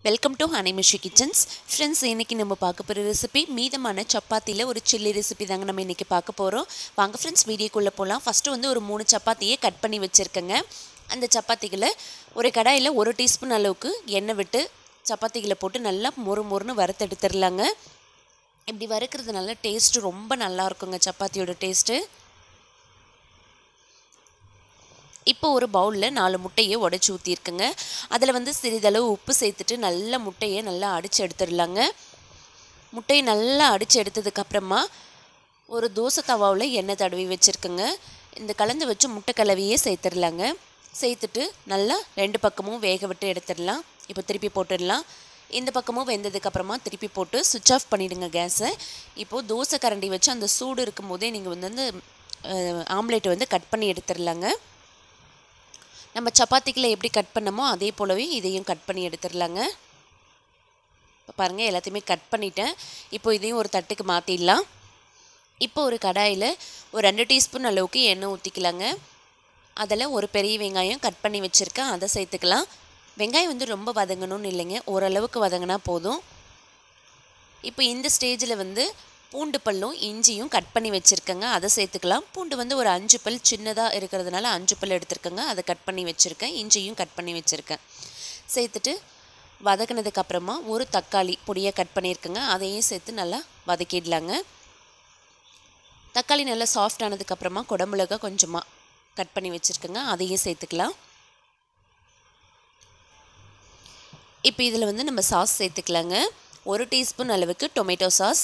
welcome to ஹனிமிஷி kitchens friends இன்றைக்கி நம்ம பார்க்க போகிற ரெசிபி மீதமான சப்பாத்தியில் ஒரு சில்லி ரெசிபி தாங்க நம்ம இன்றைக்கி பார்க்க போகிறோம் வாங்க ஃப்ரெண்ட்ஸ் வீடியோக்குள்ளே போகலாம் ஃபஸ்ட்டு வந்து ஒரு மூணு சப்பாத்தியை கட் பண்ணி வச்சுருக்கேங்க அந்த சப்பாத்திகளை ஒரு கடாயில் ஒரு டீஸ்பூன் அளவுக்கு எண்ணெய் விட்டு சப்பாத்திகளை போட்டு நல்லா மொறு மொறுன்னு வறுத்தெடுத்துடலாங்க இப்படி வறுக்கிறதுனால டேஸ்ட்டு ரொம்ப நல்லா இருக்குங்க சப்பாத்தியோட டேஸ்ட்டு இப்போ ஒரு பவுலில் நாலு முட்டையை உடச்சி ஊற்றிருக்குங்க அதில் வந்து சிறிதளவு உப்பு சேர்த்துட்டு நல்ல முட்டையை நல்லா அடித்து எடுத்துடலாங்க முட்டையை நல்லா அடித்து எடுத்ததுக்கப்புறமா ஒரு தோசை தவாவில் எண்ணெய் தடவி வச்சுருக்குங்க இந்த கலந்து வச்சு முட்டை கலவையே சேர்த்துடலாங்க சேர்த்துட்டு நல்லா ரெண்டு பக்கமும் வேக விட்டு எடுத்துடலாம் இப்போ திருப்பி போட்டுடலாம் இந்த பக்கமும் வெந்ததுக்கப்புறமா திருப்பி போட்டு சுவிட்ச் ஆஃப் பண்ணிவிடுங்க கேஸை இப்போது தோசை கரண்டி வச்சு அந்த சூடு இருக்கும் போதே நீங்கள் வந்து அந்த ஆம்லேட்டை வந்து கட் பண்ணி எடுத்துடலாங்க நம்ம சப்பாத்திக்கில் எப்படி கட் பண்ணமோ அதே போலவே இதையும் கட் பண்ணி எடுத்துடலாங்க இப்போ பாருங்கள் எல்லாத்தையுமே கட் பண்ணிட்டேன் இப்போ இதையும் ஒரு தட்டுக்கு மாற்றிடலாம் இப்போ ஒரு கடாயில் ஒரு ரெண்டு டீஸ்பூன் அளவுக்கு எண்ணெய் ஊற்றிக்கலாங்க அதில் ஒரு பெரிய வெங்காயம் கட் பண்ணி வச்சுருக்கேன் அதை சேர்த்துக்கலாம் வெங்காயம் வந்து ரொம்ப வதங்கணும்னு இல்லைங்க ஓரளவுக்கு வதங்கினா போதும் இப்போ இந்த ஸ்டேஜில் வந்து பூண்டு பல்லும் இஞ்சியும் கட் பண்ணி வச்சுருக்கேங்க அதை சேர்த்துக்கலாம் பூண்டு வந்து ஒரு அஞ்சு பல் சின்னதாக இருக்கிறதுனால அஞ்சு பல் எடுத்துருக்கேங்க அதை கட் பண்ணி வச்சுருக்கேன் இஞ்சியும் கட் பண்ணி வச்சுருக்கேன் சேர்த்துட்டு வதக்கினதுக்கப்புறமா ஒரு தக்காளி பொடியாக கட் பண்ணியிருக்கேங்க அதையும் சேர்த்து நல்லா வதக்கிடலாங்க தக்காளி நல்லா சாஃப்ட் ஆனதுக்கப்புறமா குடமிளகா கொஞ்சமாக கட் பண்ணி வச்சுருக்கேங்க அதையும் சேர்த்துக்கலாம் இப்போ இதில் வந்து நம்ம சாஸ் சேர்த்துக்கலாங்க ஒரு டீஸ்பூன் அளவுக்கு டொமேட்டோ சாஸ்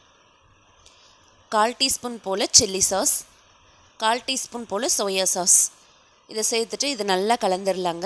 கால் டீஸ்பூன் போல் சில்லி சாஸ் கால் டீஸ்பூன் போல் சோயா சாஸ் இதை சேர்த்துட்டு இதை நல்லா கலந்துடலாங்க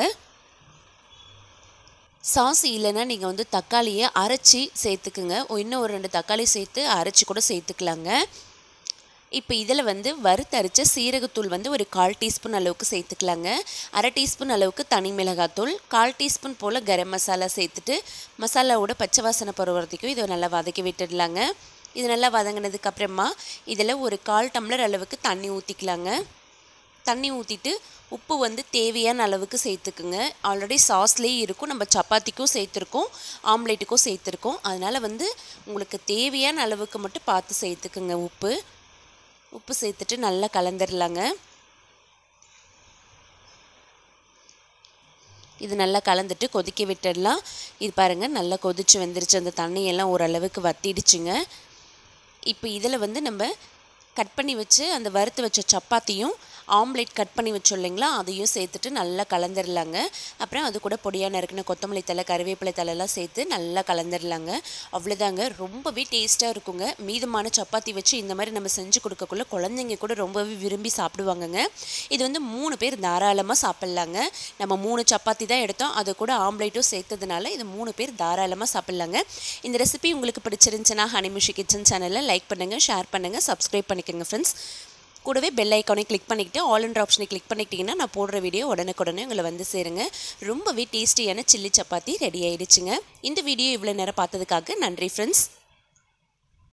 சாஸ் இல்லைன்னா நீங்கள் வந்து தக்காளியை அரைச்சி சேர்த்துக்குங்க இன்னும் ஒரு ரெண்டு தக்காளி சேர்த்து அரைச்சி கூட சேர்த்துக்கலாங்க இப்போ இதில் வந்து வறுத்தரைச்ச சீரகத்தூள் வந்து ஒரு கால் டீஸ்பூன் அளவுக்கு சேர்த்துக்கலாங்க அரை டீஸ்பூன் அளவுக்கு தனி மிளகாத்தூள் கால் டீஸ்பூன் போல் கரம் மசாலா சேர்த்துட்டு மசாலாவோட பச்சை வாசனை போகிற வரைக்கும் இதை நல்லா வதக்கி விட்டுடலாங்க இது நல்லா வதங்கினதுக்கு அப்புறமா இதில் ஒரு கால் டம்ளர் அளவுக்கு தண்ணி ஊற்றிக்கலாங்க தண்ணி ஊற்றிட்டு உப்பு வந்து தேவையான அளவுக்கு சேர்த்துக்குங்க ஆல்ரெடி சாஸ்லேயே இருக்கும் நம்ம சப்பாத்திக்கும் சேர்த்துருக்கோம் ஆம்லேட்டுக்கும் சேர்த்துருக்கோம் அதனால் வந்து உங்களுக்கு தேவையான அளவுக்கு மட்டும் பார்த்து சேர்த்துக்குங்க உப்பு உப்பு சேர்த்துட்டு நல்லா கலந்துடலாங்க இது நல்லா கலந்துட்டு கொதிக்க விட்டுடலாம் இது பாருங்கள் நல்லா கொதிச்சு வந்துருச்சு அந்த தண்ணியெல்லாம் ஓரளவுக்கு வத்திடுச்சுங்க இப்போ இதில் வந்து நம்ம கட் பண்ணி வச்சு அந்த வறுத்து வச்ச சப்பாத்தியும் ஆம்லேட் கட் பண்ணி வச்சோம் இல்லைங்களா அதையும் சேர்த்துட்டு நல்லா கலந்துடலாங்க அப்புறம் அது கூட பொடியாக நறுக்கின கொத்தமல்லி தலை கருவேப்பிலை தலைலாம் சேர்த்து நல்லா கலந்துடலாங்க அவ்வளோதாங்க ரொம்பவே டேஸ்ட்டாக இருக்குங்க மீதமான சப்பாத்தி வச்சு இந்த மாதிரி நம்ம செஞ்சு கொடுக்கக்குள்ள குழந்தைங்க கூட ரொம்பவே விரும்பி சாப்பிடுவாங்கங்க இது வந்து மூணு பேர் தாராளமாக சாப்பிட்லாங்க நம்ம மூணு சப்பாத்தி தான் எடுத்தோம் அது கூட ஆம்லேட்டும் சேர்த்ததுனால இது மூணு பேர் தாராளமாக சாப்பிட்லாங்க இந்த ரெசிபி உங்களுக்கு பிடிச்சிருந்துச்சுன்னா ஹனிமிஷி கிச்சன் சேனலில் லைக் பண்ணுங்கள் ஷேர் பண்ணுங்கள் சப்ஸ்கிரைப் பண்ணிக்கோங்க ஃப்ரெண்ட்ஸ் கூடவே பெல் ஐக்கானை கிளிக் பண்ணிக்கிட்டு ஆல் என்ற ஆப்ஷனை கிளிக் பண்ணிக்கிட்டிங்கன்னா நான் போடுற வீடியோ உடனுக்குடனே உங்களை வந்து சேருங்க ரொம்பவே டேஸ்டியான சில்லி சப்பாத்தி ரெடி ஆயிடுச்சுங்க இந்த வீடியோ இவ்வளோ நேரம் பார்த்ததுக்காக நன்றி ஃப்ரெண்ட்ஸ்